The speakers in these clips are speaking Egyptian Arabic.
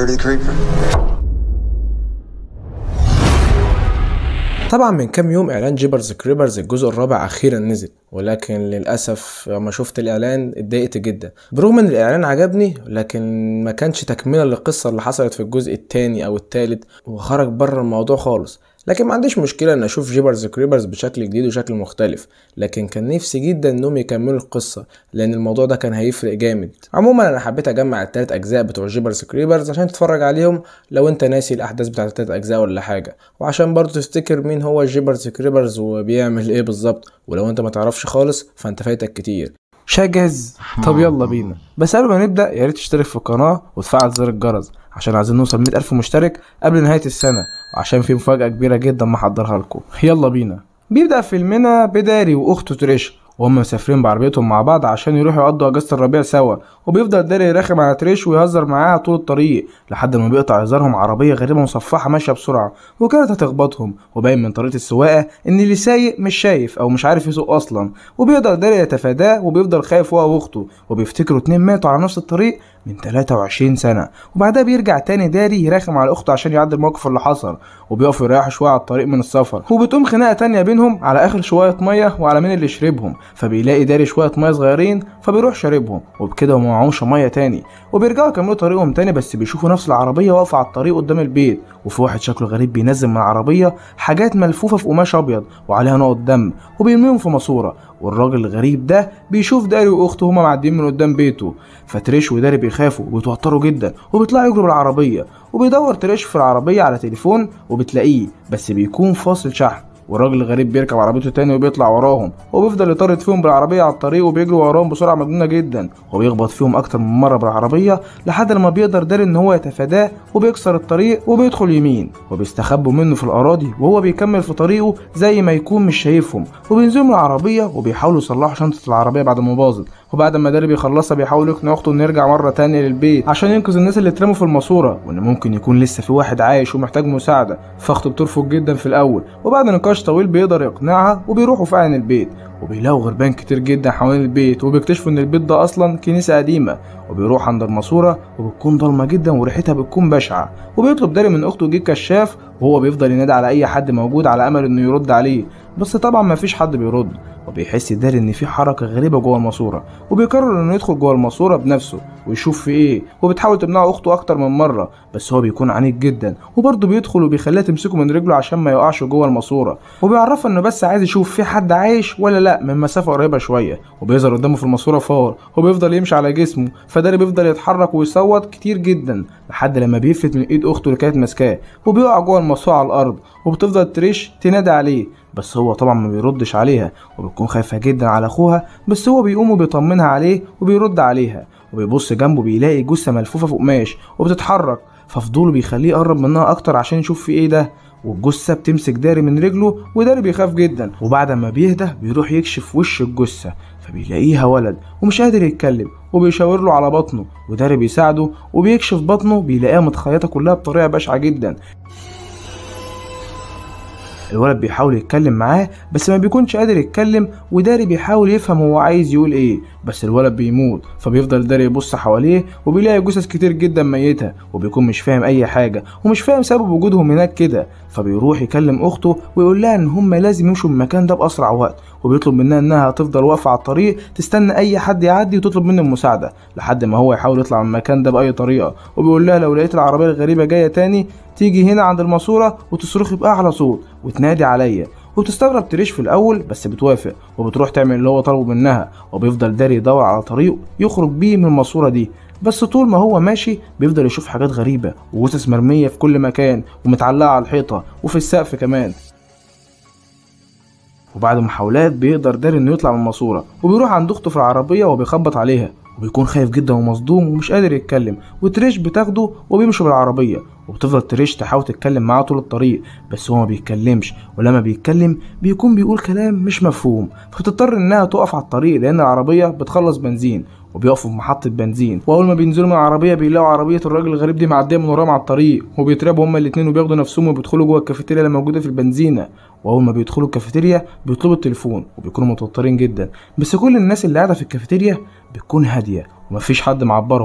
Bird of the Creeper. طبعا من كام يوم اعلان جيبرز كريبرز الجزء الرابع اخيرا نزل ولكن للاسف لما شفت الاعلان اتضايقت جدا برغم ان الاعلان عجبني لكن ما كانش تكمله للقصه اللي حصلت في الجزء الثاني او الثالث وخرج بره الموضوع خالص لكن ما عنديش مشكلة ان اشوف جيبرز كريبرز بشكل جديد وشكل مختلف لكن كان نفسي جدا انهم يكملوا القصة لان الموضوع ده كان هيفرق جامد عموما انا حبيت اجمع التلات اجزاء بتوع جيبرز كريبرز عشان تتفرج عليهم لو انت ناسي الاحداث بتاعت التلات اجزاء ولا حاجة وعشان برضو تفتكر مين هو جيبرز كريبرز وبيعمل ايه بالظبط ولو انت ما تعرفش خالص فانت فايتك كتير شاجز طب يلا بينا بس قبل ما نبدا يا ريت تشترك في القناه وتفعل زر الجرس عشان عايزين نوصل 100 ألف مشترك قبل نهاية السنة وعشان في مفاجأة كبيرة جدا محضرها لكم يلا بينا بيبدأ فيلمنا بداري وأخته تريش وهم مسافرين بعربيتهم مع بعض عشان يروحوا يقضوا اجازه الربيع سوا وبيفضل داري يرخم على تريش ويهزر معاها طول الطريق لحد ما بيقطع هزارهم عربيه غريبه مصفحه ماشيه بسرعه وكانت هتخبطهم وباين من طريقه السواقه ان اللي سايق مش شايف او مش عارف يسوق اصلا وبيقدر داري يتفاداه وبيفضل خايف هو واخته وبيفتكروا اتنين ماتوا على نفس الطريق من 23 سنة وبعدها بيرجع تاني داري يراخم على أخته عشان يعدي الموقف اللي حصل وبيقفوا يريحوا شوية على الطريق من السفر وبتقوم خناقة تانية بينهم على آخر شوية مية وعلى مين اللي يشربهم فبيلاقي داري شوية مية صغيرين فبيروح شاربهم وبكده وما معهمش مية تاني وبيرجعوا يكملوا طريقهم تاني بس بيشوفوا نفس العربية واقفة على الطريق قدام البيت وفي واحد شكله غريب بينزل من العربية حاجات ملفوفة في قماش أبيض وعليها نقط دم وبيرميهم في ماسورة والراجل الغريب ده بيشوف داري واخته هما معديين من قدام بيته فتريش وداري بيخافوا وبيتوتروا جدا وبيطلعوا يجروا بالعربيه وبيدور تريش في العربيه على تليفون وبتلاقيه بس بيكون فاصل شحن والراجل الغريب بيركب عربيته تاني وبيطلع وراهم وبيفضل يطارد فيهم بالعربية على الطريق وبيجري وراهم بسرعة مجنونة جدا وبيخبط فيهم أكتر من مرة بالعربية لحد لما بيقدر داري إن هو يتفاداه وبيكسر الطريق وبيدخل يمين وبيستخبوا منه في الأراضي وهو بيكمل في طريقه زي ما يكون مش شايفهم وبينزلوا من العربية وبيحاولوا يصلحوا شنطة العربية بعد ما باظت وبعد ما داري بيخلصها بيحاول يقنع اخته انه يرجع مره تانية للبيت عشان ينقذ الناس اللي اترموا في الماسوره وان ممكن يكون لسه في واحد عايش ومحتاج مساعده فاخته بترفض جدا في الاول وبعد نقاش طويل بيقدر يقنعها وبيروحوا فعلا البيت وبيلاقوا غربان كتير جدا حوالين البيت وبيكتشفوا ان البيت ده اصلا كنيسه قديمه وبيروح عند الماسوره وبتكون ضلمه جدا وريحتها بتكون بشعه وبيطلب داري من اخته يجيب كشاف وهو بيفضل ينادي على اي حد موجود على امل انه يرد عليه بس طبعا مفيش حد بيرد وبيحس داري ان في حركه غريبه جوه الماسوره وبيقرر انه يدخل جوه الماسوره بنفسه ويشوف في ايه وبتحاول تمنعه اخته اكتر من مره بس هو بيكون عنيد جدا وبرضه بيدخل وبيخليها تمسكه من رجله عشان ما يقعش جوه الماسوره وبيعرفها انه بس عايز يشوف في حد عايش ولا لا من مسافه قريبه شويه وبيظهر قدامه في الماسوره فار وبيفضل يمشي على جسمه فداري بيفضل يتحرك ويصوت كتير جدا لحد لما بيفلت من ايد اخته اللي كانت ماسكاه وبيقع جوه الماسوره على الارض وبتفضل تريش تنادي عليه بس هو طبعا ما بيردش عليها وبتكون خايفة جدا على أخوها بس هو بيقوم وبيطمنها عليه وبيرد عليها وبيبص جنبه بيلاقي جثة ملفوفة في قماش وبتتحرك ففضوله بيخليه يقرب منها أكتر عشان يشوف في إيه ده والجثة بتمسك داري من رجله وداري بيخاف جدا وبعد ما بيهدى بيروح يكشف وش الجثة فبيلاقيها ولد ومش قادر يتكلم وبيشاور له على بطنه وداري بيساعده وبيكشف بطنه بيلاقيها متخيطة كلها بطريقة بشعة جدا الولد بيحاول يتكلم معاه بس ما بيكونش قادر يتكلم وداري بيحاول يفهم هو عايز يقول ايه بس الولد بيموت فبيفضل داري يبص حواليه وبيلاقي جثث كتير جدا ميتة وبيكون مش فاهم اي حاجة ومش فاهم سبب وجودهم هناك كده فبيروح يكلم اخته ويقول لها ان هم لازم يمشوا من المكان ده باسرع وقت وبيطلب منها انها تفضل واقفه على الطريق تستنى اي حد يعدي وتطلب منه المساعده لحد ما هو يحاول يطلع من المكان ده باي طريقه وبيقول لها لو لقيت العربيه الغريبه جايه تاني تيجي هنا عند الماسوره وتصرخي باعلى صوت وتنادي عليا وبتستغرب تريش في الاول بس بتوافق وبتروح تعمل اللي هو طلبه منها وبيفضل داري يدور على طريق يخرج بيه من الماسوره دي بس طول ما هو ماشي بيفضل يشوف حاجات غريبه وجثث مرميه في كل مكان ومتعلقه على الحيطه وفي السقف كمان وبعد محاولات بيقدر داري انه يطلع من الماسوره وبيروح عند اخته في العربيه وبيخبط عليها وبيكون خايف جدا ومصدوم ومش قادر يتكلم وتريش بتاخده وبيمشوا بالعربيه وبتفضل تريش تحاول تتكلم معاه طول الطريق بس هو ما بيتكلمش ولما بيتكلم بيكون بيقول كلام مش مفهوم فبتضطر انها تقف على الطريق لان العربيه بتخلص بنزين وبيقفوا في محطة بنزين وأول ما بينزلوا من العربية بيلاقوا عربية الراجل الغريب دي معدية من وراهم على الطريق وبيترابوا هما الاتنين وبياخدوا نفسهم وبيدخلوا جوه الكافيتيريا اللي موجودة في البنزينة وأول ما بيدخلوا الكافيتيريا بيطلبوا التليفون وبيكونوا متوترين جدا بس كل الناس اللي قاعدة في الكافيتيريا بتكون هادية ومفيش حد معبرهم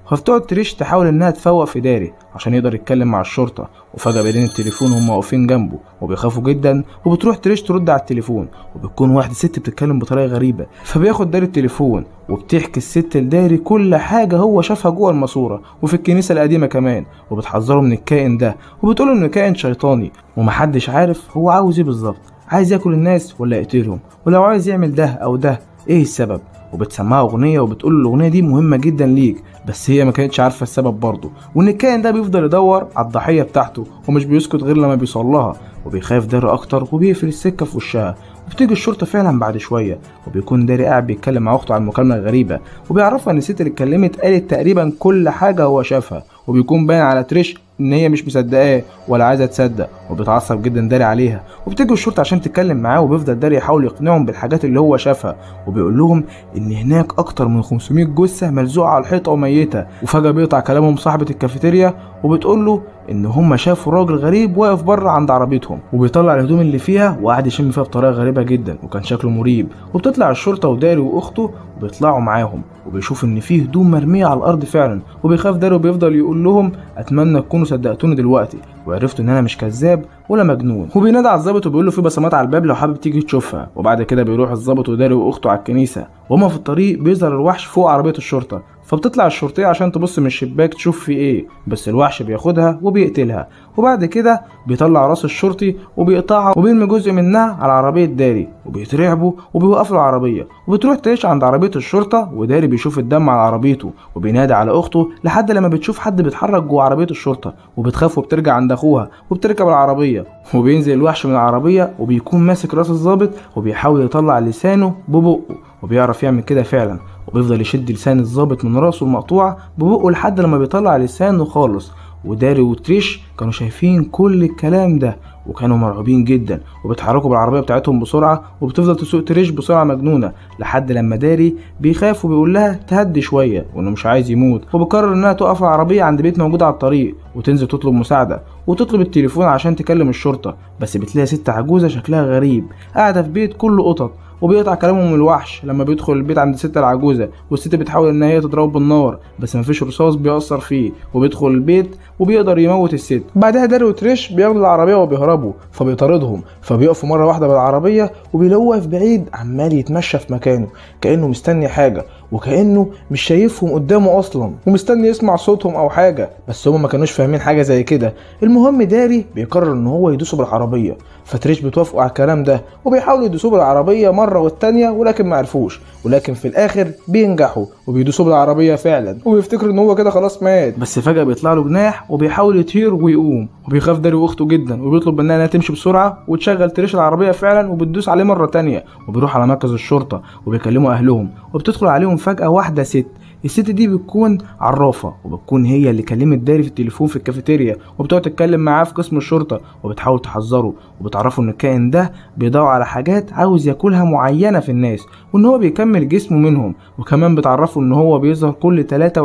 فبتقعد تريش تحاول انها تفوق في داري عشان يقدر يتكلم مع الشرطة وفجأة بيلاقين التليفون هما واقفين جنبه وبيخافوا جدا وبتروح تريش ترد على التليفون وبتكون واحدة ست بتتكلم بطريقة غريبة فبياخد داري التليفون وبتحكي الست لداري كل حاجة هو شافها جوه الماسورة وفي الكنيسة القديمة كمان وبتحذره من الكائن ده وبتقوله انه كائن شيطاني ومحدش عارف هو عاوز ايه بالظبط عايز ياكل الناس ولا يقتلهم ولو عايز يعمل ده او ده ايه السبب وبتسمعها اغنيه وبتقول له الاغنيه دي مهمه جدا ليك بس هي ما كانتش عارفه السبب برضه وان الكائن ده بيفضل يدور على الضحيه بتاعته ومش بيسكت غير لما بيوصل لها وبيخاف داري اكتر وبيقفل السكه في وشها وبتيجي الشرطه فعلا بعد شويه وبيكون داري قاعد بيتكلم مع اخته عن المكالمه الغريبه وبيعرفها ان الست اللي اتكلمت قالت تقريبا كل حاجه هو شافها وبيكون باين على تريش ان هي مش مصدقاه ولا عايزه تصدق وبيتعصب جدا داري عليها وبتيجي الشرطه عشان تتكلم معاه وبيفضل داري يحاول يقنعهم بالحاجات اللي هو شافها وبيقول لهم ان هناك اكتر من 500 جثه ملزوقه على الحيطه وميته وفجاه بيقطع كلامهم صاحبه الكافيتيريا وبتقول له ان هم شافوا راجل غريب واقف بره عند عربيتهم وبيطلع الهدوم اللي فيها وقعد يشم فيها بطريقه غريبه جدا وكان شكله مريب وبتطلع الشرطه وداري واخته وبيطلعوا معاهم وبيشوف ان فيه هدوم مرميه على الارض فعلا وبيخاف داري وبيفضل يقول لهم اتمنى تكونوا صدقتوني دلوقتي وعرفتوا ان انا مش كذاب ولا مجنون وبينادي على الظابط وبيقول له في بصمات على الباب لو حابب تيجي تشوفها وبعد كده بيروح الظابط وداري واخته على الكنيسه وهما في الطريق بيظهر الوحش فوق عربيه الشرطه فبتطلع الشرطية عشان تبص من الشباك تشوف في ايه بس الوحش بياخدها وبيقتلها وبعد كده بيطلع راس الشرطي وبيقطعها وبيرمي جزء منها على عربية داري وبيترعبوا وبيوقفوا العربية وبتروح تعيش عند عربية الشرطة وداري بيشوف الدم على عربيته وبينادي على أخته لحد لما بتشوف حد بيتحرك جوه عربية الشرطة وبتخاف وبترجع عند أخوها وبتركب العربية وبينزل الوحش من العربية وبيكون ماسك راس الظابط وبيحاول يطلع لسانه ببقه وبيعرف يعمل كده فعلا وبيفضل يشد لسان الظابط من راسه المقطوعة ببقه لحد لما بيطلع لسانه خالص وداري وتريش كانوا شايفين كل الكلام ده وكانوا مرعوبين جدا وبيتحركوا بالعربيه بتاعتهم بسرعه وبتفضل تسوق تريش بسرعه مجنونه لحد لما داري بيخاف وبيقول لها تهدي شويه وانه مش عايز يموت وبقرر انها توقف العربيه عند بيت موجود على الطريق وتنزل تطلب مساعده وتطلب التليفون عشان تكلم الشرطه بس بتلاقي ست عجوزه شكلها غريب قاعده في بيت كله قطط وبيقطع كلامهم الوحش لما بيدخل البيت عند الست العجوزه والست بتحاول ان هي تضربه بالنار بس مفيش رصاص بيأثر فيه وبيدخل البيت وبيقدر يموت الست بعدها داري وتريش بياخدوا العربيه وبيهربوا فبيطاردهم فبيقفوا مره واحده بالعربيه وبيلاقوه واقف بعيد عمال يتمشى في مكانه كانه مستني حاجه وكانه مش شايفهم قدامه اصلا ومستني يسمع صوتهم او حاجه بس هما ما كانوش فاهمين حاجه زي كده المهم داري بيقرر ان هو يدوسه بالعربيه فتريش بتوافقوا على الكلام ده وبيحاولوا يدوسوه بالعربيه مره والتانيه ولكن ما عرفوش ولكن في الاخر بينجحوا وبيدوسوه بالعربيه فعلا وبيفتكروا ان هو كده خلاص مات بس فجاه بيطلع له جناح وبيحاول يطير ويقوم وبيخاف داري واخته جدا وبيطلب منها انها تمشي بسرعه وتشغل تريش العربيه فعلا وبتدوس عليه مره تانيه وبيروح على مركز الشرطه وبيكلموا اهلهم وبتدخل عليهم فجاه واحده ست الست دي بتكون عرافة وبتكون هي اللي كلمت داري في التليفون في الكافيتيريا وبتقعد تتكلم معاه في قسم الشرطة وبتحاول تحذره وبتعرفه ان الكائن ده بيدور على حاجات عاوز ياكلها معينة في الناس وان هو بيكمل جسمه منهم وكمان بتعرفه ان هو بيظهر كل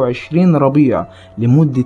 23 ربيع لمدة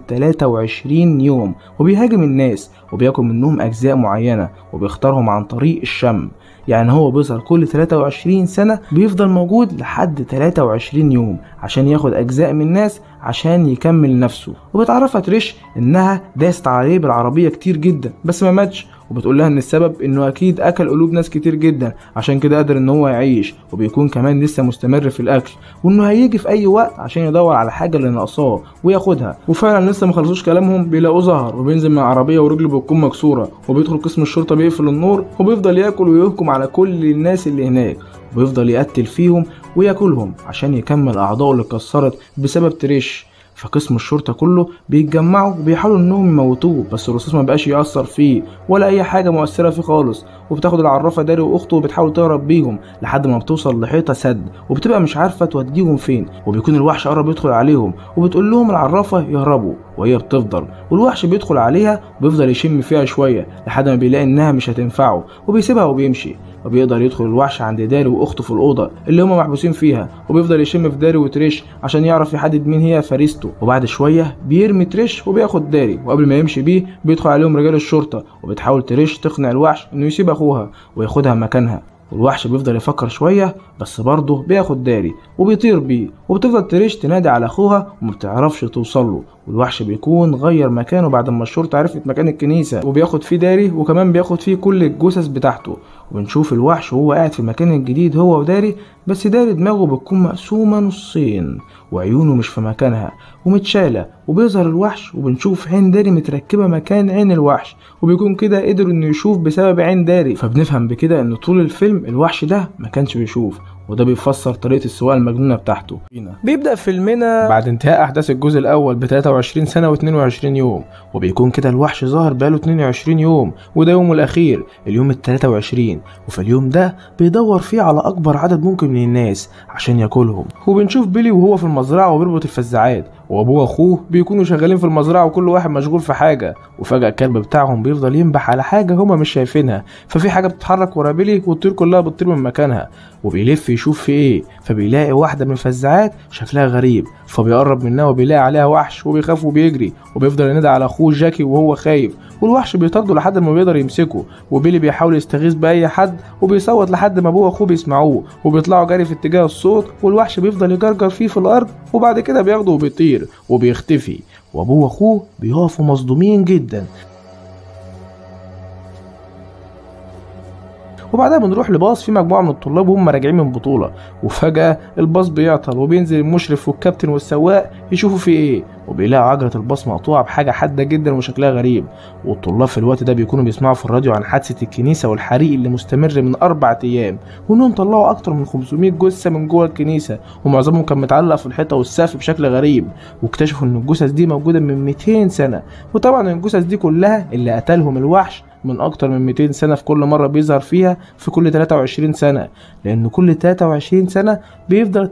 23 يوم وبيهاجم الناس وبياكل منهم اجزاء معينة وبيختارهم عن طريق الشم يعني هو بيظهر كل 23 سنة بيفضل موجود لحد 23 يوم عشان ياخد أجزاء من الناس عشان يكمل نفسه وبتعرفها تريش إنها داست عليه بالعربية كتير جدا بس ما ماتش وبتقول لها ان السبب انه اكيد اكل قلوب ناس كتير جدا عشان كده قادر ان هو يعيش وبيكون كمان لسه مستمر في الاكل وانه هيجي في اي وقت عشان يدور على حاجه اللي ناقصاه وياخدها وفعلا لسه ما خلصوش كلامهم بيلاقوه ظهر وبينزل من العربيه ورجله بتكون مكسوره وبيدخل قسم الشرطه بيقفل النور وبيفضل ياكل ويهجم على كل الناس اللي هناك ويفضل يقتل فيهم وياكلهم عشان يكمل اعضائه اللي اتكسرت بسبب تريش فقسم الشرطه كله بيتجمعوا وبيحاولوا انهم يموتوه بس الرصاص ما بقاش ياثر فيه ولا اي حاجه مؤثره فيه خالص وبتاخد العرافه داري واخته وبتحاول تهرب بيهم لحد ما بتوصل لحيطه سد وبتبقى مش عارفه توديهم فين وبيكون الوحش قرب يدخل عليهم وبتقول لهم العرافه يهربوا وهي بتفضل والوحش بيدخل عليها وبيفضل يشم فيها شويه لحد ما بيلاقي انها مش هتنفعه وبيسيبها وبيمشي وبيقدر يدخل الوحش عند داري واخته في الاوضه اللي هما محبوسين فيها وبيفضل يشم في داري وتريش عشان يعرف يحدد مين هي فريسته وبعد شويه بيرمي تريش وبياخد داري وقبل ما يمشي بيه بيدخل عليهم رجال الشرطه وبتحاول تريش تقنع الوحش انه يسيب اخوها وياخدها مكانها والوحش بيفضل يفكر شوية بس برضه بياخد داري وبيطير بيه وبتفضل تريش تنادي على أخوها ومبتعرفش توصل له والوحش بيكون غير مكانه بعد ما الشرطة عرفت مكان الكنيسة وبياخد فيه داري وكمان بياخد فيه كل الجثث بتاعته وبنشوف الوحش وهو قاعد في المكان الجديد هو وداري بس داري دماغه بتكون مقسومة نصين وعيونه مش في مكانها ومتشالة وبيظهر الوحش وبنشوف عين داري متركبة مكان عين الوحش وبيكون كده قدر انه يشوف بسبب عين داري فبنفهم بكده ان طول الفيلم الوحش ده ما كانش بيشوف وده بيفسر طريقة السواقة المجنونة بتاعته بيبدأ فيلمنا بعد انتهاء أحداث الجزء الأول ب 23 سنة و22 يوم وبيكون كده الوحش ظاهر بقاله 22 يوم وده يومه الأخير اليوم ال 23 وفي اليوم ده بيدور فيه على أكبر عدد ممكن من الناس عشان ياكلهم وبنشوف بيلي وهو في المزرعة وبيربط الفزاعات وابوه واخوه بيكونوا شغالين في المزرعه وكل واحد مشغول في حاجه وفجاه الكلب بتاعهم بيفضل ينبح على حاجه هما مش شايفينها ففي حاجه بتتحرك ورا بيلي والطيور كلها بتطير من مكانها وبيلف يشوف في ايه فبيلاقي واحده من الفزاعات شكلها غريب فبيقرب منها وبيلاقي عليها وحش وبيخاف وبيجري وبيفضل ينادي على اخوه جاكي وهو خايف والوحش بيطارده لحد ما بيقدر يمسكه وبيلي بيحاول يستغيث باي حد وبيصوت لحد ما ابوه واخوه بيسمعوه وبيطلعوا جري في اتجاه الصوت والوحش بيفضل يجرجر فيه في الارض وبعد كده بياخده وبيطير وبيختفي وابوه واخوه بيقفوا مصدومين جدا وبعدها بنروح لباص في مجموعه من الطلاب وهم راجعين من بطوله وفجاه الباص بيعطل وبينزل المشرف والكابتن والسواق يشوفوا في ايه وبيلاقوا عجله الباص مقطوعه بحاجه حاده جدا وشكلها غريب والطلاب في الوقت ده بيكونوا بيسمعوا في الراديو عن حادثه الكنيسه والحريق اللي مستمر من اربع ايام وانهم طلعوا اكتر من 500 جثه من جوه الكنيسه ومعظمهم كان متعلق في الحيطه والسقف بشكل غريب واكتشفوا ان الجثث دي موجوده من 200 سنه وطبعا الجثث دي كلها اللي قتلهم الوحش من أكتر من 200 سنة في كل مرة بيظهر فيها في كل 23 سنة لأن كل 23 سنة بيفضل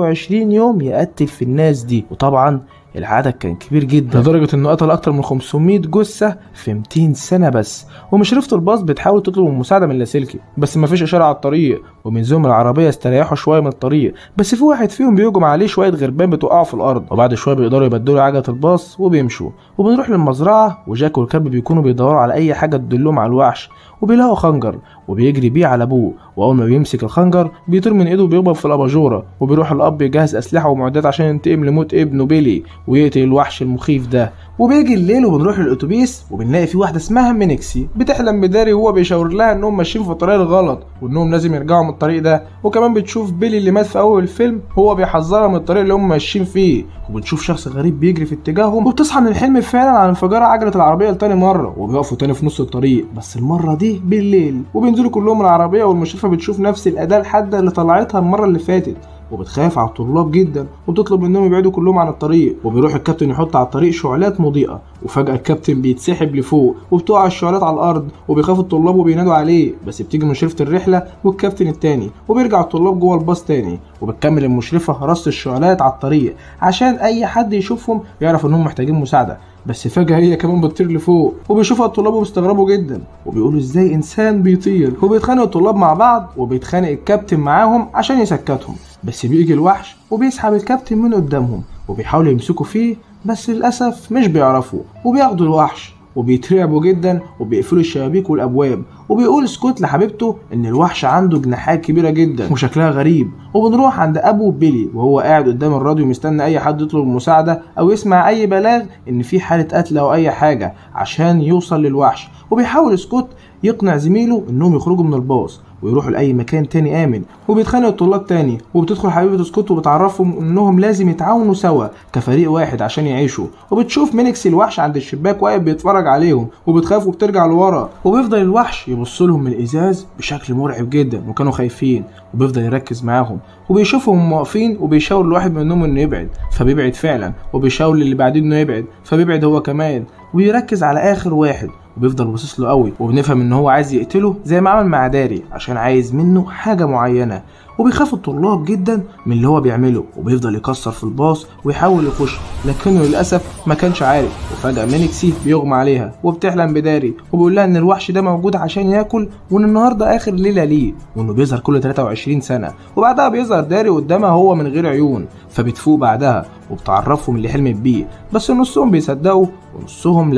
23 يوم يقتل في الناس دي وطبعا العدد كان كبير جدا لدرجة انه قتل اكتر من 500 جثة في 200 سنة بس ومشرفة الباص بتحاول تطلب المساعدة من لاسلكي بس مفيش اشارة على الطريق ومن زوم العربية استريحوا شوية من الطريق بس في واحد فيهم بيهجم عليه شوية غربان بتوقعوا في الارض وبعد شوية بيقدروا يبدلوا عجلة الباص وبيمشوا وبنروح للمزرعة وجاك والكلب بيكونوا بيدوروا على اي حاجة تدلهم على الوحش وبيلاقوا خنجر وبيجري بيه على ابوه واول ما بيمسك الخنجر بيطير من ايده وبيخبط في الاباجوره وبيروح الاب يجهز اسلحه ومعدات عشان ينتقم لموت ابنه بيلي ويقتل الوحش المخيف ده وبيجي الليل وبنروح للاتوبيس وبنلاقي في واحده اسمها مينكسي بتحلم بداري وهو بيشاور لها انهم ماشيين في الطريق الغلط وانهم لازم يرجعوا من الطريق ده وكمان بتشوف بيلي اللي مات في اول الفيلم هو بيحذرها من الطريق اللي هم ماشيين فيه وبنشوف شخص غريب بيجري في اتجاههم وبتصحى من الحلم فعلا عن انفجار عجله العربيه لتاني مره وبيقفوا تاني في نص الطريق بس المره دي بالليل وبينزلوا كلهم العربيه والمشرفه بتشوف نفس الاداه الحاده اللي طلعتها المره اللي فاتت وبتخاف على الطلاب جدا وبتطلب منهم يبعدوا كلهم عن الطريق وبيروح الكابتن يحط على الطريق شعلات مضيئه وفجاه الكابتن بيتسحب لفوق وبتقع الشعلات على الارض وبيخاف الطلاب وبينادوا عليه بس بتيجي مشرفه الرحله والكابتن التاني وبيرجع الطلاب جوه الباص تاني وبتكمل المشرفه رص الشعلات على الطريق عشان اي حد يشوفهم يعرف انهم محتاجين مساعده بس فجأة هي كمان بتطير لفوق وبيشوفها الطلاب وبيستغربوا جدا وبيقولوا ازاي انسان بيطير وبيتخانقوا الطلاب مع بعض وبيتخانق الكابتن معاهم عشان يسكتهم بس بيجي الوحش وبيسحب الكابتن من قدامهم وبيحاولوا يمسكوا فيه بس للأسف مش بيعرفوا وبياخدوا الوحش وبيترعبوا جدا وبيقفلوا الشبابيك والابواب وبيقول سكوت لحبيبته ان الوحش عنده جناحات كبيره جدا وشكلها غريب وبنروح عند ابو بيلي وهو قاعد قدام الراديو مستني اي حد يطلب المساعده او يسمع اي بلاغ ان في حاله قتل او اي حاجه عشان يوصل للوحش وبيحاول سكوت يقنع زميله انهم يخرجوا من الباص ويروحوا لاي مكان تاني امن وبيتخانقوا الطلاب تاني وبتدخل حبيبه سكوت وبتعرفهم انهم لازم يتعاونوا سوا كفريق واحد عشان يعيشوا وبتشوف مينكس الوحش عند الشباك واقف بيتفرج عليهم وبتخاف وبترجع لورا وبيفضل الوحش يبص لهم من الازاز بشكل مرعب جدا وكانوا خايفين وبيفضل يركز معاهم وبيشوفهم واقفين وبيشاور لواحد منهم انه يبعد فبيبعد فعلا وبيشاور للي بعدين انه يبعد فبيبعد هو كمان ويركز على اخر واحد وبيفضل باصص له قوي وبنفهم ان هو عايز يقتله زي ما عمل مع داري عشان عايز منه حاجه معينه وبيخاف الطلاب جدا من اللي هو بيعمله وبيفضل يكسر في الباص ويحاول يخش لكنه للاسف ما كانش عارف وفجاه مينكسي بيغمى عليها وبتحلم بداري وبيقول لها ان الوحش ده موجود عشان ياكل وان النهارده اخر ليله ليه وانه بيظهر كل 23 سنه وبعدها بيظهر داري قدامها هو من غير عيون فبتفوق بعدها وبتعرفهم اللي حلمت بيه بس نصهم بيصدقوا ونصهم لا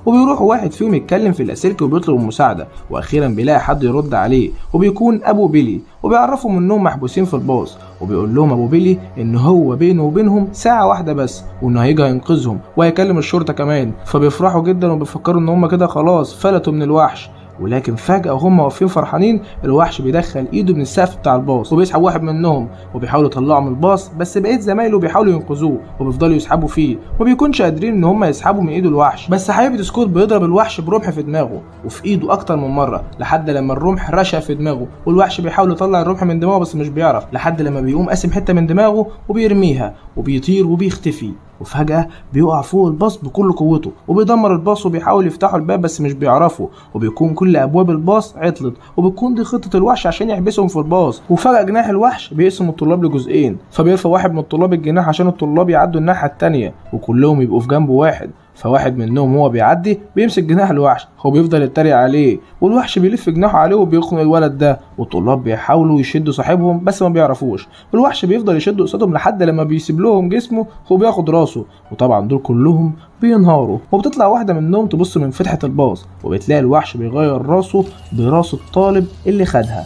وبيروح واحد فيهم يتكلم في اللاسلكي وبيطلب المساعده واخيرا بيلاقي حد يرد عليه وبيكون ابو بيلي وبيعرفهم انهم محبوسين في الباص وبيقول لهم ابو بيلي ان هو بينه وبينهم ساعه واحده بس وانه هيجي ينقذهم وهيكلم الشرطه كمان فبيفرحوا جدا وبيفكروا ان هم كده خلاص فلتوا من الوحش ولكن فجأة وهم واقفين فرحانين الوحش بيدخل ايده من السقف بتاع الباص وبيسحب واحد منهم وبيحاولوا يطلعوا من الباص بس بقيت زمايله بيحاولوا ينقذوه وبيفضلوا يسحبوا فيه وما بيكونش قادرين ان هم يسحبوا من ايده الوحش بس حبيبة سكوت بيضرب الوحش برمح في دماغه وفي ايده اكتر من مرة لحد لما الرمح رشق في دماغه والوحش بيحاول يطلع الرمح من دماغه بس مش بيعرف لحد لما بيقوم قاسم حتة من دماغه وبيرميها وبيطير وبيختفي وفجأة بيقع فوق الباص بكل قوته وبيدمر الباص وبيحاول يفتحوا الباب بس مش بيعرفوا وبيكون كل أبواب الباص عطلت وبتكون دي خطة الوحش عشان يحبسهم في الباص وفجأة جناح الوحش بيقسم الطلاب لجزئين فبيرفع واحد من الطلاب الجناح عشان الطلاب يعدوا الناحية التانية وكلهم يبقوا في جنبه واحد فواحد منهم هو بيعدي بيمسك جناح الوحش هو بيفضل يتريق عليه والوحش بيلف جناحه عليه وبيخنق الولد ده والطلاب بيحاولوا يشدوا صاحبهم بس ما بيعرفوش والوحش بيفضل يشد قصادهم لحد لما بيسيب لهم جسمه وبياخد راسه وطبعا دول كلهم بينهاروا وبتطلع واحدة منهم تبص من فتحة الباص وبتلاقي الوحش بيغير راسه براس الطالب اللي خدها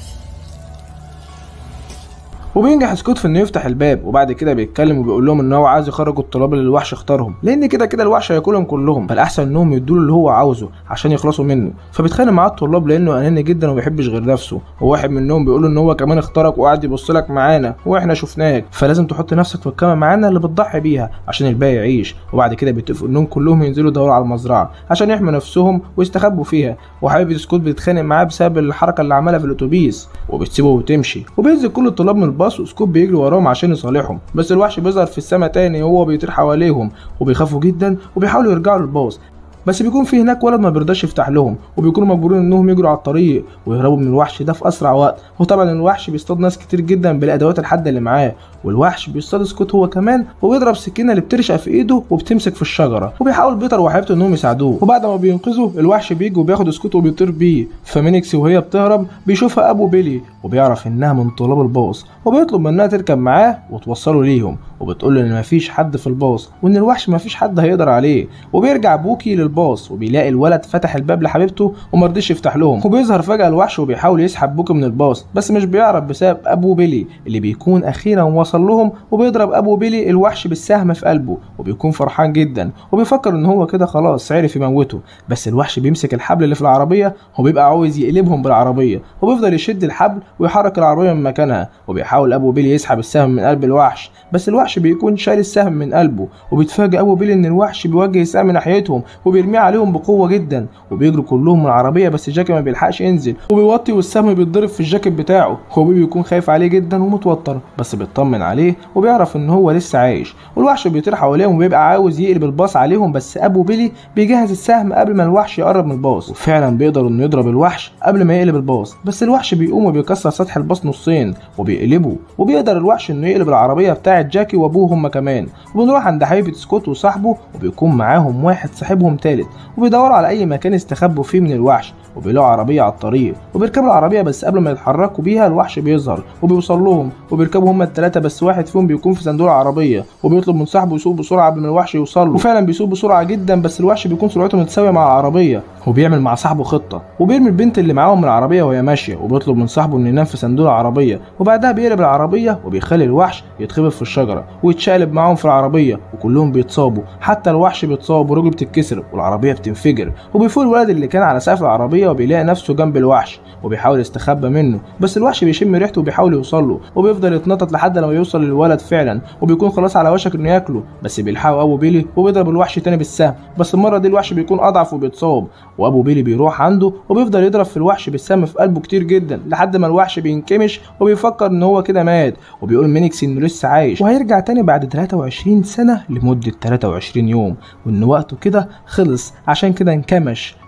وبينجح سكوت في انه يفتح الباب وبعد كده بيتكلم وبيقول لهم ان هو عايز يخرج الطلاب اللي الوحش اختارهم لان كده كده الوحش هياكلهم كلهم فالاحسن انهم يدوا اللي هو عاوزه عشان يخلصوا منه فبيتخانق معاه الطلاب لانه اناني جدا وما بيحبش غير نفسه وواحد منهم بيقول ان هو كمان اختارك وقاعد يبص لك معانا واحنا شفناك فلازم تحط نفسك في الكاميرا معانا اللي بتضحي بيها عشان الباقي يعيش وبعد كده بيتفقوا انهم كلهم ينزلوا يدوروا على المزرعه عشان يحموا نفسهم ويستخبوا فيها وحبيبه سكوت بيتخانق معاه بسبب الحركه اللي عملها في الاتوبيس وبتسيبه وتمشي وبينزل كل الطلاب من الباص وسكوت بيجري وراهم عشان يصالحهم بس الوحش بيظهر في السما تاني وهو بيطير حواليهم وبيخافوا جدا وبيحاولوا يرجعوا للباص بس بيكون في هناك ولد ما بيرضاش يفتح لهم وبيكونوا مجبورين انهم يجروا على الطريق ويهربوا من الوحش ده في اسرع وقت وطبعا الوحش بيصطاد ناس كتير جدا بالادوات الحاده اللي معاه والوحش بيصطاد سكوت هو كمان وبيضرب سكينه اللي بترشق في ايده وبتمسك في الشجره وبيحاول بيتر وحبيبته انهم يساعدوه وبعد ما بينقذوا الوحش بيجي وبياخد سكوت وبيطير بيه فمينيكس وهي بتهرب بيشوفها ابو بيلي وبيعرف انها من طلاب الباص وبيطلب منها تركب معاه وتوصله ليهم وبتقول له ان مفيش حد في الباص وان الوحش مفيش حد هيقدر عليه وبيرجع بوكي للباص وبيلاقي الولد فتح الباب لحبيبته ومرضيش يفتح لهم وبيظهر فجاه الوحش وبيحاول يسحب بوكي من الباص بس مش بيعرف بسبب ابو بيلي اللي بيكون اخيرا وصل لهم وبيضرب ابو بيلي الوحش بالسهم في قلبه وبيكون فرحان جدا وبيفكر ان هو كده خلاص عرف يموته بس الوحش بيمسك الحبل اللي في العربيه وبيبقى عاوز يقلبهم بالعربيه وبيفضل يشد الحبل ويحرك العربيه من مكانها وبيحاول ابو بيلي يسحب السهم من قلب الوحش بس الوحش بيكون شايل السهم من قلبه وبيتفاجئ ابو بيلي ان الوحش بيوجه السهم ناحيتهم وبيرميه عليهم بقوه جدا وبيجروا كلهم من العربيه بس جاكي ما بيلحقش ينزل وبيوطي والسهم بيتضرب في الجاكيت بتاعه هو بيكون خايف عليه جدا ومتوتر بس بيطمن عليه وبيعرف ان هو لسه عايش والوحش بيطير حواليهم وبيبقى عاوز يقلب الباص عليهم بس ابو بيلي بيجهز السهم قبل ما الوحش يقرب من الباص وفعلا بيقدر انه يضرب الوحش قبل ما يقلب الباص بس الوحش بيقوم وبيكسر سطح الباص نصين وبيقلبه وبيقدر الوحش انه يقلب العربيه بتاعه جاكي وابوه هما كمان وبنروح عند حبيبه سكوت وصاحبه وبيكون معاهم واحد صاحبهم تالت وبيدوروا على اي مكان يستخبوا فيه من الوحش وبيلاقوا عربيه على الطريق وبيركبوا العربيه بس قبل ما يتحركوا بيها الوحش بيظهر وبيوصل لهم وبيركبوا هما التلاته بس واحد فيهم بيكون في صندوق العربيه وبيطلب من صاحبه يسوق بسرعه قبل ما الوحش يوصل له وفعلا بيسوق بسرعه جدا بس الوحش بيكون سرعته متساويه مع العربيه وبيعمل مع صاحبه خطه وبيرمي البنت اللي معاهم من العربيه وهي ماشيه وبيطلب من صاحبه انه ينام في صندوق العربيه وبعدها بيقلب العربيه وبيخلي الوحش يتخبط في الشجره ويتشقلب معاهم في العربيه وكلهم بيتصابوا حتى الوحش بيتصاب ورجله بتتكسر والعربيه بتنفجر وبيفوق الولد اللي كان على سقف العربيه وبيلاقي نفسه جنب الوحش وبيحاول يستخبى منه بس الوحش بيشم ريحته وبيحاول يوصل له وبيفضل يتنطط لحد لما يوصل للولد فعلا وبيكون خلاص على وشك انه ياكله بس بيلحقه ابو بيلي وبيضرب الوحش تاني بالسهم بس المره دي الوحش بيكون اضعف وبيتصاب وابو بيلي بيروح عنده وبيفضل يضرب في الوحش بالسهم في قلبه كتير جدا لحد ما الوحش بينكمش وبيفكر ان هو كده مات وبيقول مينيكس انه لسه عايش وهيرجع تاني بعد 23 سنه لمده 23 يوم وان وقته كده خلص عشان كده انكمش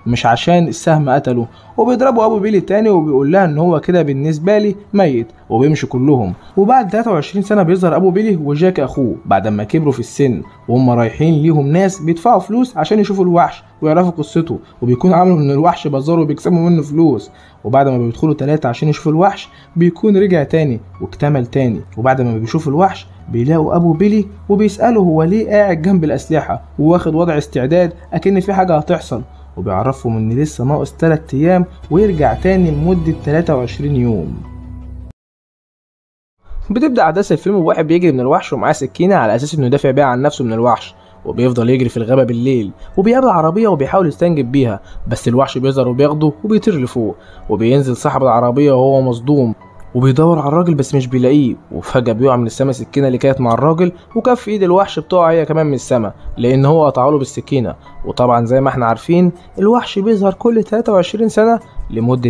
مش عشان السهم قتله وبيضربوا ابو بيلي تاني وبيقول لها ان هو كده بالنسبه لي ميت وبيمشي كلهم وبعد 23 سنه بيظهر ابو بيلي وجاك اخوه بعد ما كبروا في السن وهم رايحين ليهم ناس بيدفعوا فلوس عشان يشوفوا الوحش ويعرفوا قصته وبيكون عاملوا من الوحش بازار وبيكسبوا منه فلوس وبعد ما بيدخلوا ثلاثة عشان يشوفوا الوحش بيكون رجع تاني واكتمل تاني وبعد ما بيشوفوا الوحش بيلاقوا ابو بيلي وبيسأله هو ليه قاعد جنب الاسلحة وواخد وضع استعداد اكن في حاجة هتحصل وبيعرفهم ان لسه ناقص 3 ايام ويرجع تاني لمدة 23 يوم بتبدأ أحداث الفيلم بواحد بيجري من الوحش ومعاه سكينة على أساس إنه يدافع بيها عن نفسه من الوحش وبيفضل يجري في الغابة بالليل وبيقابل عربية وبيحاول يستنجد بيها بس الوحش بيظهر وبياخده وبيطير لفوق وبينزل صاحب العربية وهو مصدوم وبيدور على الراجل بس مش بيلاقيه وفجأة بيقع من السما سكينة اللي كانت مع الراجل وكف ايد الوحش بتقع هي كمان من السما لأن هو قطعله بالسكينة وطبعا زي ما احنا عارفين الوحش بيظهر كل 23 سنة لمدة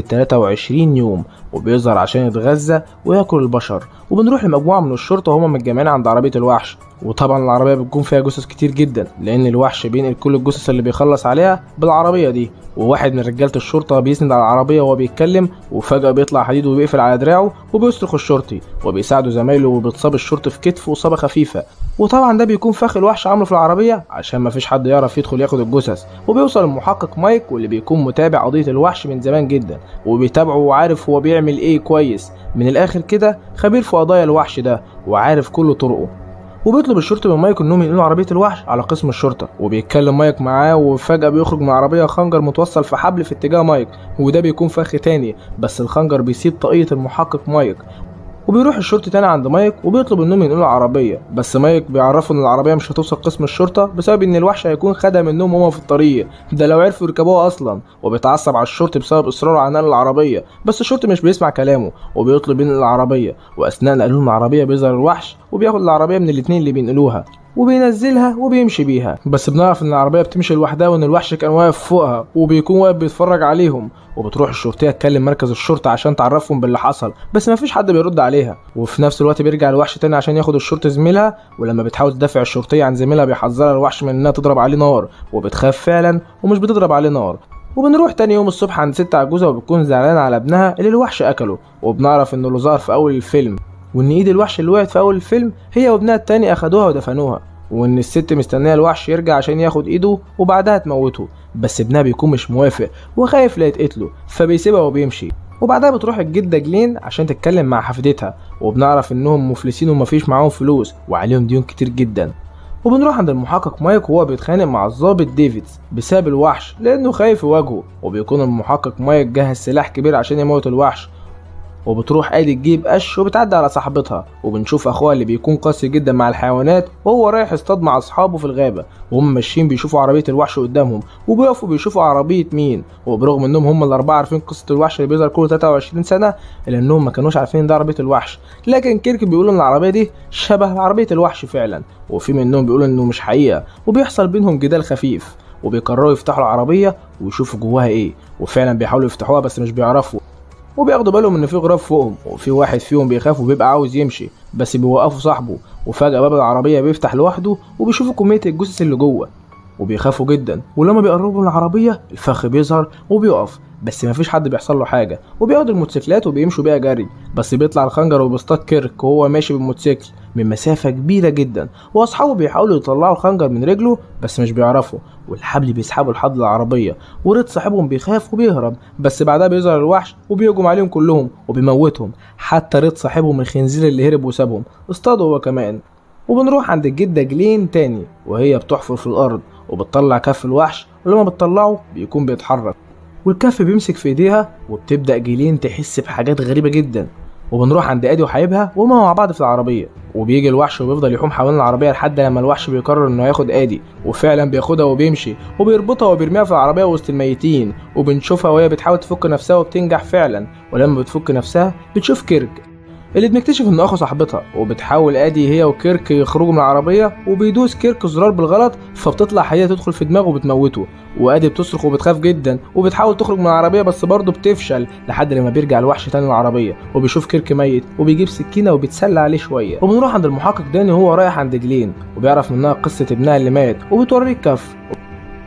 23 يوم وبيظهر عشان يتغذى وياكل البشر وبنروح لمجموعة من الشرطة وهما متجمعين عند عربية الوحش وطبعا العربية بتكون فيها جثث كتير جدا لأن الوحش بينقل كل الجثث اللي بيخلص عليها بالعربية دي وواحد من رجالة الشرطة بيسند على العربية وهو بيتكلم وفجأة بيطلع حديد وبيقفل على دراعه وبيصرخ الشرطي وبيساعده زمايله وبيتصاب الشرطي في كتفه إصابة خفيفة وطبعا ده بيكون فخ الوحش عامله في العربية عشان مفيش حد يعرف يدخل ياخد الجثث وبيوصل المحقق مايك واللي بيكون متابع قضية الوحش من زمان جدا وبيتابعه وعارف هو بيعمل ايه كويس من الاخر كده خبير في قضايا الوحش ده وعارف كل طرقه وبيطلب الشرطي من مايك انهم ينقلوا عربيه الوحش على قسم الشرطه وبيتكلم مايك معاه وفجاه بيخرج من العربيه خنجر متوصل في حبل في اتجاه مايك وده بيكون فخ تاني بس الخنجر بيسيب طاقيه المحقق مايك وبيروح الشرطي تاني عند مايك وبيطلب انهم ينقلوا العربيه بس مايك بيعرفوا ان العربيه مش هتوصل قسم الشرطه بسبب ان الوحش هيكون خدها منهم هما في الطريق ده لو عرفوا يركبوها اصلا وبيتعصب على الشرطي بسبب اصراره على نقل العربيه بس الشرطي مش بيسمع كلامه وبيطلب ينقل العربيه واثناء نقلهم العربيه بيظهر الوحش وبياخد العربيه من الاتنين اللي بينقلوها وبينزلها وبيمشي بيها بس بنعرف ان العربيه بتمشي لوحدها وان الوحش كان واقف فوقها وبيكون واقف بيتفرج عليهم وبتروح الشرطيه تكلم مركز الشرطه عشان تعرفهم باللي حصل بس مفيش حد بيرد عليها وفي نفس الوقت بيرجع الوحش تاني عشان ياخد الشرطي زميلها ولما بتحاول تدافع الشرطيه عن زميلها بيحذرها الوحش من انها تضرب عليه نار وبتخاف فعلا ومش بتضرب عليه نار وبنروح تاني يوم الصبح عند ست عجوزة وبتكون زعلانة على ابنها اللي الوحش أكله وبنعرف إنه اللي ظهر في أول الفيلم وإن إيد الوحش اللي وقعت في أول الفيلم هي وابنها التاني أخدوها ودفنوها وإن الست مستنية الوحش يرجع عشان ياخد إيده وبعدها تموته بس ابنها بيكون مش موافق وخايف لا يتقتله فبيسيبها وبيمشي وبعدها بتروح الجدة جلين عشان تتكلم مع حفيدتها وبنعرف إنهم مفلسين ومفيش معاهم فلوس وعليهم ديون كتير جدا وبنروح عند المحقق مايك وهو بيتخانق مع الضابط ديفيدز بسبب الوحش لانه خايف يواجهه وبيكون المحقق مايك جهز سلاح كبير عشان يموت الوحش وبتروح ادي تجيب قش وبتعدي على صاحبتها وبنشوف اخوها اللي بيكون قاسي جدا مع الحيوانات وهو رايح يصطاد مع اصحابه في الغابه وهم ماشيين بيشوفوا عربيه الوحش قدامهم وبيقفوا بيشوفوا عربيه مين وبرغم انهم هم الاربعه عارفين قصه الوحش اللي بيظهر كل 23 سنه الا انهم ما كانوش عارفين ده عربيه الوحش لكن كيرك بيقول ان العربيه دي شبه عربيه الوحش فعلا وفي منهم بيقولوا انه مش حقيقه وبيحصل بينهم جدال خفيف وبيقرروا يفتحوا العربيه ويشوفوا جواها ايه وفعلا بيحاولوا يفتحوها بس مش بيعرفوا وبياخدوا بالهم ان في غراب فوقهم وفي واحد فيهم بيخاف وبيبقى عاوز يمشي بس بيوقفوا صاحبه وفجأة باب العربية بيفتح لوحده وبيشوفوا كمية الجثث اللي جوه وبيخافوا جدا ولما بيقربوا من العربية الفخ بيظهر وبيقف بس مفيش حد بيحصل له حاجة وبياخدوا الموتوسيكلات وبيمشوا بيها جري بس بيطلع الخنجر وبيصطاد كيرك وهو ماشي بالموتوسيكل من مسافة كبيرة جدا واصحابه بيحاولوا يطلعوا الخنجر من رجله بس مش بيعرفوا والحبل بيسحبوا لحد العربية وريد صاحبهم بيخاف وبيهرب بس بعدها بيظهر الوحش وبيهجم عليهم كلهم وبيموتهم حتى ريد صاحبهم الخنزير اللي هرب وسابهم اصطاده هو كمان وبنروح عند الجدة جلين تاني وهي بتحفر في الأرض وبتطلع كف الوحش ولما بتطلعه بيكون بيتحرك والكف بيمسك في ايديها وبتبدأ جيلين تحس بحاجات غريبة جدا وبنروح عند ادي وحبيبها وهما مع بعض في العربيه وبيجي الوحش وبيفضل يحوم حوالين العربيه لحد لما الوحش بيقرر انه ياخد ادي وفعلا بياخدها وبيمشي وبيربطها وبيرميها في العربيه وسط الميتين وبنشوفها وهي بتحاول تفك نفسها وبتنجح فعلا ولما بتفك نفسها بتشوف كيرك اللي بنكتشف انه اخو صاحبتها وبتحاول ادي هي وكيرك يخرجوا من العربيه وبيدوس كيرك زرار بالغلط فبتطلع حديده تدخل في دماغه وبتموته وادي بتصرخ وبتخاف جدا وبتحاول تخرج من العربيه بس برضه بتفشل لحد لما بيرجع الوحش تاني العربيه وبيشوف كيرك ميت وبيجيب سكينه وبيتسلى عليه شويه وبنروح عند المحقق داني وهو رايح عند جلين وبيعرف منها قصه ابنها اللي مات وبتوريه الكف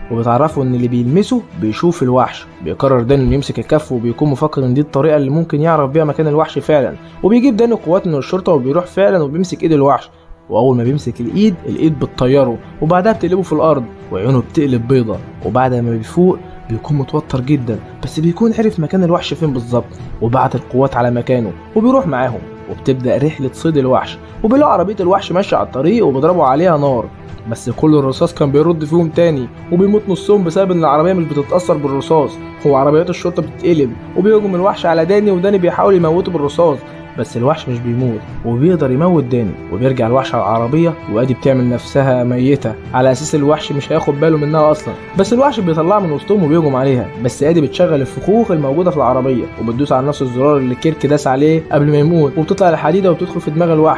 وبتعرفوا ان اللي بيلمسه بيشوف الوحش بيقرر داني انه يمسك الكف وبيكون مفكر ان دي الطريقه اللي ممكن يعرف بيها مكان الوحش فعلا وبيجيب داني قوات من الشرطه وبيروح فعلا وبيمسك ايد الوحش واول ما بيمسك الايد الايد بتطيره وبعدها بتقلبه في الارض وعيونه بتقلب بيضة وبعد ما بيفوق بيكون متوتر جدا بس بيكون عرف مكان الوحش فين بالظبط وبعت القوات على مكانه وبيروح معاهم وبتبدا رحله صيد الوحش وبيلاقوا عربيه الوحش ماشيه على الطريق وبيضربوا عليها نار بس كل الرصاص كان بيرد فيهم تاني وبيموت نصهم بسبب ان العربيه مش بتتاثر بالرصاص هو عربيات الشرطه بتتقلب وبيهجم الوحش على داني وداني بيحاول يموته بالرصاص بس الوحش مش بيموت وبيقدر يموت داني وبيرجع الوحش على العربيه وادي بتعمل نفسها ميته على اساس الوحش مش هياخد باله منها اصلا بس الوحش بيطلعها من وسطهم وبيهجم عليها بس ادي بتشغل الفخوخ الموجوده في العربيه وبتدوس على نفس الزرار اللي كيرك داس عليه قبل ما يموت وبتطلع الحديده وبتدخل في دماغ الوحش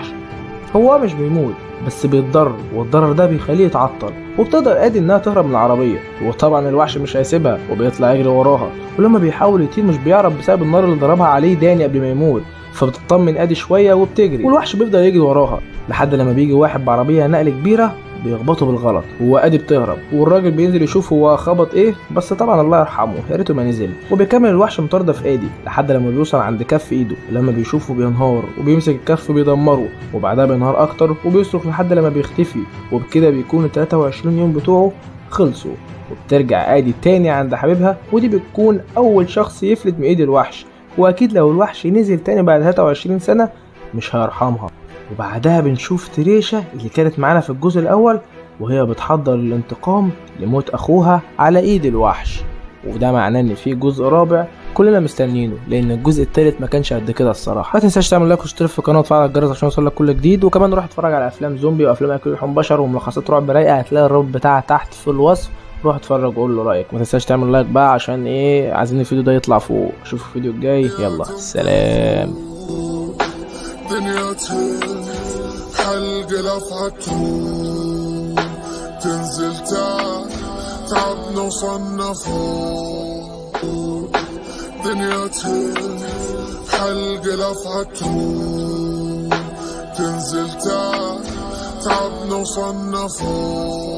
هو مش بيموت بس بيتضرر والضرر ده بيخليه يتعطل وبتقدر ادي انها تهرب من العربيه وطبعا الوحش مش هيسيبها وبيطلع يجري وراها ولما بيحاول يطير مش بيعرف بسبب النار اللي ضربها عليه داني قبل ما يموت فبتطمن ادي شويه وبتجري والوحش بيفضل يجري وراها لحد لما بيجي واحد بعربيه نقل كبيره بيخبطه بالغلط وادي بتهرب والراجل بينزل يشوف هو خبط ايه بس طبعا الله يرحمه يا ريته ما نزل وبيكمل الوحش مطارده في ادي لحد لما بيوصل عند كف ايده ولما بيشوفه بينهار وبيمسك الكف بيدمره وبعدها بينهار اكتر وبيصرخ لحد لما بيختفي وبكده بيكون ال 23 يوم بتوعه خلصوا وبترجع ادي تاني عند حبيبها ودي بتكون اول شخص يفلت من ايد الوحش واكيد لو الوحش نزل تاني بعد 23 سنه مش هيرحمها وبعدها بنشوف تريشا اللي كانت معانا في الجزء الاول وهي بتحضر الانتقام لموت اخوها على ايد الوحش وده معناه ان في جزء رابع كلنا مستنيينه لان الجزء التالت ما كانش قد كده الصراحه ما تنساش تعمل لايك واشترك في القناه وتفعل الجرس عشان يوصلك كل جديد وكمان روح اتفرج على افلام زومبي وافلام اكل لحوم بشر وملخصات رعب رايقه هتلاقي الرابط بتاعها تحت في الوصف روح اتفرج وقول له رايك ما تنساش تعمل لايك بقى عشان ايه عايزين الفيديو ده يطلع فوق شوفوا الفيديو الجاي يلا سلام دنيا حلق لفعتهم تنزل تعب تعبنا وصنفوا دنيا حلق لفعتهم تنزل تعب تعبنا وصنفوا